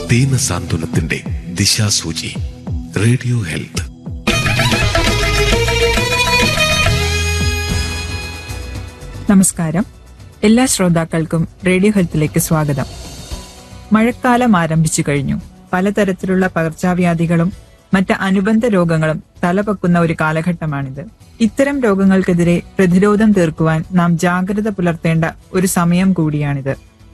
ദീന സാന്ത്വനത്തിന്റെ ദിശാസൂചി radio health നമസ്കാരം എല്ലാ ശ്രോതാക്കൾക്കും റേഡിയോ ഹെൽത്തിലേക്ക് സ്വാഗതം മഴക്കാലം ആരംഭിച്ചു കഴിഞ്ഞു പലതരത്തിലുള്ള പകർച്ചവ്യാധികളും മറ്റ് അനുബന്ധ രോഗങ്ങളും തലപൊക്കുന്ന ഒരു കാലഘട്ടമാണിത് ഇത്തരം രോഗങ്ങൾക്കെതിരെ പ്രതിരോധം തീർക്കുവാൻ നാം ജാഗ്രത പുലർത്തേണ്ട ഒരു സമയം കൂടിയാണിത്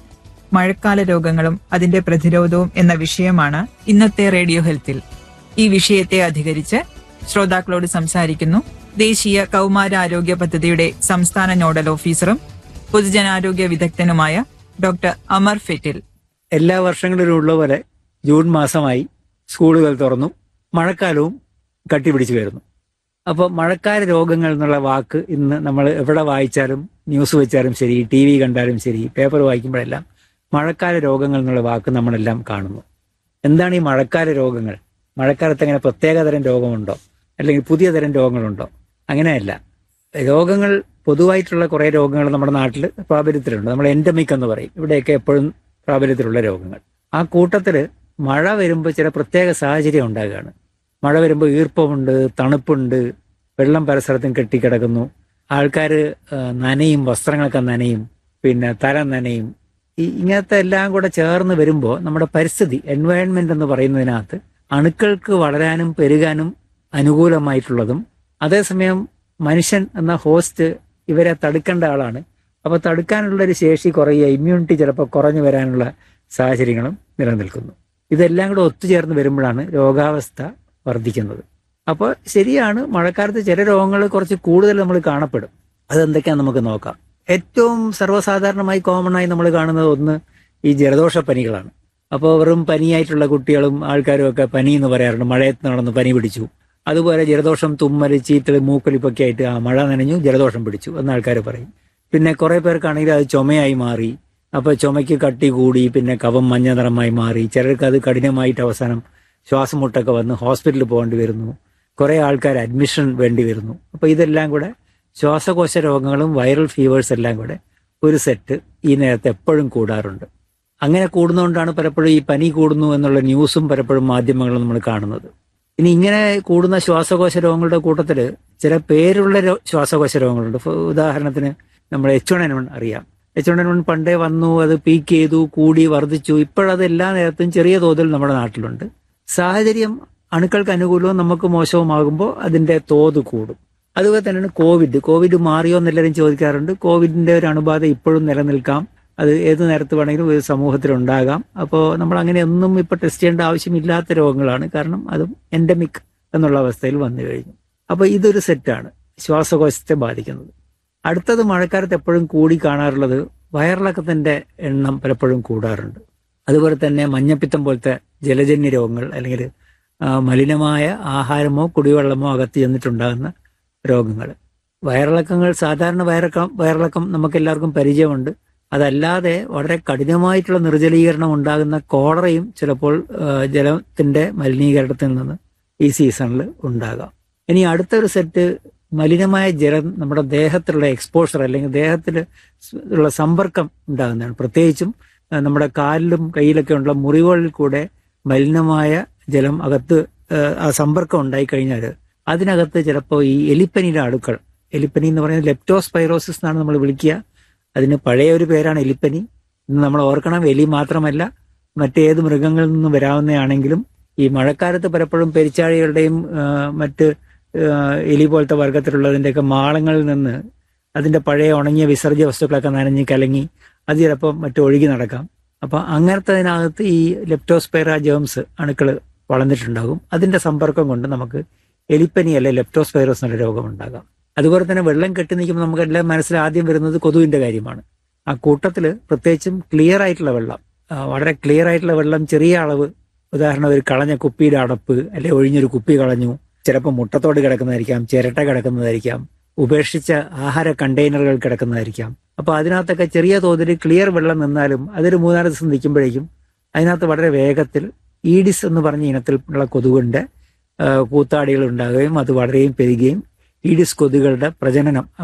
മഴക്കാല രോഗങ്ങളും അതിന്റെ പ്രതിരോധവും എന്ന വിഷയമാണ് ഇന്നത്തെ റേഡിയോ ഹെൽത്തിൽ ഈ വിഷയത്തെ അധികരിച്ച് ശ്രോതാക്കളോട് സംസാരിക്കുന്നു ദേശീയ കൗമാരാരോഗ്യ പദ്ധതിയുടെ സംസ്ഥാന നോഡൽ ഓഫീസറും പൊതുജനാരോഗ്യ വിദഗ്ധനുമായ ഡോക്ടർ അമർ ഫെറ്റിൽ എല്ലാ വർഷങ്ങളിലും ഉള്ള പോലെ ജൂൺ മാസമായി സ്കൂളുകൾ തുറന്നു മഴക്കാലവും കട്ടിപിടിച്ചു വരുന്നു അപ്പോൾ മഴക്കാല രോഗങ്ങൾ എന്നുള്ള വാക്ക് ഇന്ന് നമ്മൾ എവിടെ വായിച്ചാലും ന്യൂസ് വെച്ചാലും ശരി ടി വി കണ്ടാലും ശരി പേപ്പർ വായിക്കുമ്പോഴെല്ലാം മഴക്കാല രോഗങ്ങൾ എന്നുള്ള വാക്ക് നമ്മളെല്ലാം കാണുന്നു എന്താണ് ഈ മഴക്കാല രോഗങ്ങൾ മഴക്കാലത്ത് അങ്ങനെ പ്രത്യേകതരം രോഗമുണ്ടോ അല്ലെങ്കിൽ പുതിയ തരം രോഗങ്ങളുണ്ടോ അങ്ങനെയല്ല രോഗങ്ങൾ പൊതുവായിട്ടുള്ള കുറേ രോഗങ്ങൾ നമ്മുടെ നാട്ടിൽ പ്രാബല്യത്തിലുണ്ട് നമ്മൾ എൻഡമിക് എന്ന് പറയും ഇവിടെയൊക്കെ എപ്പോഴും പ്രാബല്യത്തിലുള്ള രോഗങ്ങൾ ആ കൂട്ടത്തിൽ മഴ വരുമ്പോൾ ചില പ്രത്യേക സാഹചര്യം ഉണ്ടാകുകയാണ് മഴ വരുമ്പോൾ ഈർപ്പമുണ്ട് തണുപ്പുണ്ട് വെള്ളം പരസ്പരത്തും കെട്ടിക്കിടക്കുന്നു ആൾക്കാർ നനയും വസ്ത്രങ്ങളൊക്കെ നനയും പിന്നെ തല നനയും ഈ ഇങ്ങനത്തെ എല്ലാം കൂടെ ചേർന്ന് വരുമ്പോൾ നമ്മുടെ പരിസ്ഥിതി എൻവയൺമെന്റ് എന്ന് പറയുന്നതിനകത്ത് അണുക്കൾക്ക് വളരാനും പെരുകാനും അനുകൂലമായിട്ടുള്ളതും അതേസമയം മനുഷ്യൻ എന്ന ഹോസ്റ്റ് ഇവരെ തടുക്കേണ്ട ആളാണ് അപ്പോൾ തടുക്കാനുള്ള ഒരു ശേഷി കുറയുക ഇമ്മ്യൂണിറ്റി ചിലപ്പോൾ കുറഞ്ഞു വരാനുള്ള സാഹചര്യങ്ങളും നിലനിൽക്കുന്നു ഇതെല്ലാം കൂടെ ഒത്തുചേർന്ന് വരുമ്പോഴാണ് രോഗാവസ്ഥ വർദ്ധിക്കുന്നത് അപ്പോൾ ശരിയാണ് മഴക്കാലത്ത് ചില രോഗങ്ങൾ കുറച്ച് കൂടുതൽ നമ്മൾ കാണപ്പെടും അതെന്തൊക്കെയാണെന്ന് നമുക്ക് നോക്കാം ഏറ്റവും സർവ്വസാധാരണമായി കോമൺ ആയി നമ്മൾ കാണുന്നത് ഒന്ന് ഈ ജലദോഷപ്പനികളാണ് അപ്പോൾ വെറും പനിയായിട്ടുള്ള കുട്ടികളും ആൾക്കാരും ഒക്കെ പനി എന്ന് പറയാറുണ്ട് മഴയത്ത് നടന്ന് പനി പിടിച്ചു അതുപോലെ ജലദോഷം തുമ്മൽ ചീറ്റൽ മൂക്കൊലിപ്പൊക്കെ ആയിട്ട് ആ മഴ നനഞ്ഞു ജലദോഷം പിടിച്ചു എന്ന് ആൾക്കാർ പറയും പിന്നെ കുറെ പേർക്കാണെങ്കിൽ അത് ചുമയായി മാറി അപ്പൊ ചുമയ്ക്ക് കട്ടി കൂടി പിന്നെ കഫം മഞ്ഞ നിറമായി മാറി ചിലർക്ക് അത് കഠിനമായിട്ട് അവസാനം ശ്വാസം മുട്ടൊക്കെ വന്ന് ഹോസ്പിറ്റലിൽ പോകേണ്ടി വരുന്നു കുറെ ആൾക്കാർ അഡ്മിഷൻ വേണ്ടി വരുന്നു അപ്പൊ ഇതെല്ലാം കൂടെ ശ്വാസകോശ രോഗങ്ങളും വൈറൽ ഫീവേഴ്സ് എല്ലാം കൂടെ ഒരു സെറ്റ് ഈ നേരത്തെ എപ്പോഴും കൂടാറുണ്ട് അങ്ങനെ കൂടുന്നതുകൊണ്ടാണ് പലപ്പോഴും ഈ പനി കൂടുന്നു എന്നുള്ള ന്യൂസും പലപ്പോഴും മാധ്യമങ്ങളും നമ്മൾ കാണുന്നത് ഇനി ഇങ്ങനെ കൂടുന്ന ശ്വാസകോശ രോഗങ്ങളുടെ കൂട്ടത്തിൽ ചില പേരുള്ള രോ- ശ്വാസകോശ രോഗങ്ങളുണ്ട് ഇപ്പൊ ഉദാഹരണത്തിന് നമ്മൾ എച്ച് വൺ എൻ വൺ അറിയാം എച്ച് വൺ എൻ വൺ പണ്ടേ വന്നു അത് പീക്ക് ചെയ്തു കൂടി വർദ്ധിച്ചു ഇപ്പോഴത് എല്ലാ നേരത്തും ചെറിയ തോതിൽ നമ്മുടെ നാട്ടിലുണ്ട് സാഹചര്യം അണുക്കൾക്ക് അനുകൂലവും നമുക്ക് മോശവുമാകുമ്പോൾ അതിന്റെ തോത് കൂടും അതുപോലെ തന്നെയാണ് കോവിഡ് കോവിഡ് മാറിയോ എന്നെല്ലാവരും ചോദിക്കാറുണ്ട് കോവിഡിന്റെ ഒരു അണുബാധ ഇപ്പോഴും നിലനിൽക്കാം അത് ഏത് നേരത്ത് വേണമെങ്കിലും ഒരു സമൂഹത്തിൽ ഉണ്ടാകാം അപ്പോൾ നമ്മൾ അങ്ങനെ ഒന്നും ഇപ്പൊ ടെസ്റ്റ് ചെയ്യേണ്ട ആവശ്യമില്ലാത്ത രോഗങ്ങളാണ് കാരണം അതും എൻഡമിക് എന്നുള്ള അവസ്ഥയിൽ വന്നു കഴിഞ്ഞു അപ്പോൾ ഇതൊരു സെറ്റാണ് ശ്വാസകോശത്തെ ബാധിക്കുന്നത് അടുത്തത് മഴക്കാലത്ത് എപ്പോഴും കൂടി കാണാറുള്ളത് വയറിളക്കത്തിന്റെ എണ്ണം പലപ്പോഴും കൂടാറുണ്ട് അതുപോലെ തന്നെ മഞ്ഞപ്പിത്തം പോലത്തെ ജലജന്യ രോഗങ്ങൾ അല്ലെങ്കിൽ ആ, മലിനമായ ആഹാരമോ കുടിവെള്ളമോ അകത്ത് ചെന്നിട്ടുണ്ടാകുന്ന രോഗങ്ങൾ വയറിളക്കങ്ങൾ സാധാരണ വയറിളക്കം വയറിളക്കം നമുക്ക് എല്ലാവർക്കും പരിചയമുണ്ട് അതല്ലാതെ വളരെ കഠിനമായിട്ടുള്ള നിർജ്ജലീകരണം ഉണ്ടാകുന്ന കോളറയും ചിലപ്പോൾ ആ, ജലത്തിന്റെ മലിനീകരണത്തിൽ നിന്ന് ഈ സീസണിൽ ഉണ്ടാകാം ഇനി അടുത്തൊരു സെറ്റ് മലിനമായ ജലം നമ്മുടെ ദേഹത്തിലുള്ള എക്സ്പോഷർ അല്ലെങ്കിൽ ദേഹത്തിൽ ഉള്ള സമ്പർക്കം ഉണ്ടാകുന്നതാണ് പ്രത്യേകിച്ചും ആ, നമ്മുടെ കാലിലും കയ്യിലൊക്കെ ഉള്ള മുറിവുകളിൽ കൂടെ മലിനമായ ജലം അകത്ത് ആ, ആ സമ്പർക്കം ഉണ്ടായി കഴിഞ്ഞാൽ അതിനകത്ത് ചിലപ്പോൾ ഈ എലിപ്പനിയുടെ അണുക്കൾ എലിപ്പനി എന്ന് പറയുന്നത് ലെപ്റ്റോസ്പൈറോസിസ് എന്നാണ് നമ്മൾ വിളിക്കുക അതിന് പഴയ ഒരു പേരാണ് എലിപ്പനി ഇന്ന് നമ്മൾ ഓർക്കണം എലി മാത്രമല്ല മറ്റേത് മൃഗങ്ങളിൽ നിന്നും വരാവുന്നതാണെങ്കിലും ഈ മഴക്കാലത്ത് പലപ്പോഴും പെരിച്ചാഴികളുടെയും ആ, മറ്റ് ആ, എലി പോലത്തെ വർഗത്തിലുള്ളതിൻ്റെയൊക്കെ മാളങ്ങളിൽ നിന്ന് അതിന്റെ പഴയ ഉണങ്ങിയ വിസർജ്യ വസ്തുക്കളൊക്കെ നനഞ്ഞ് കലങ്ങി അത് ചിലപ്പോൾ മറ്റൊഴുകി നടക്കാം അപ്പൊ അങ്ങനത്തതിനകത്ത് ഈ ലെപ്റ്റോസ്പൈറ ജേംസ് അണുക്കൾ വളർന്നിട്ടുണ്ടാകും അതിന്റെ സമ്പർക്കം കൊണ്ട് നമുക്ക് എലിപ്പനി അല്ലെ ലെപ്റ്റോസ്പൈറോസ് എന്നുള്ള രോഗമുണ്ടാകാം അതുപോലെ തന്നെ വെള്ളം കെട്ടി നിൽക്കുമ്പോൾ നമുക്ക് എല്ലാം മനസ്സിൽ ആദ്യം വരുന്നത് കൊതുവിന്റെ കാര്യമാണ് ആ കൂട്ടത്തിൽ പ്രത്യേകിച്ചും ക്ലിയർ ആയിട്ടുള്ള വെള്ളം ആ, വളരെ ക്ലിയർ ആയിട്ടുള്ള വെള്ളം ചെറിയ അളവ് ഉദാഹരണം ഒരു കളഞ്ഞ കുപ്പിയുടെ അടപ്പ് അല്ലെ ഒഴിഞ്ഞൊരു കുപ്പി കളഞ്ഞു ചിലപ്പോൾ മുട്ടത്തോട് കിടക്കുന്നതായിരിക്കാം ചിരട്ട കിടക്കുന്നതായിരിക്കാം ഉപേക്ഷിച്ച ആഹാര കണ്ടെയ്നറുകൾ കിടക്കുന്നതായിരിക്കാം അപ്പൊ അതിനകത്തൊക്കെ ചെറിയ തോതിൽ ക്ലിയർ വെള്ളം നിന്നാലും അതൊരു മൂന്നാല് ദിവസം നിൽക്കുമ്പോഴേക്കും അതിനകത്ത് വളരെ വേഗത്തിൽ ഈഡിസ് എന്ന് പറഞ്ഞ ഇനത്തിലുള്ള കൊതുകിന്റെ ആ, കൂത്താടികൾ ഉണ്ടാകുകയും അത് വളരെയും പെരുകുകയും ഈഡിസ് കൊതുകുകളുടെ പ്രജനനം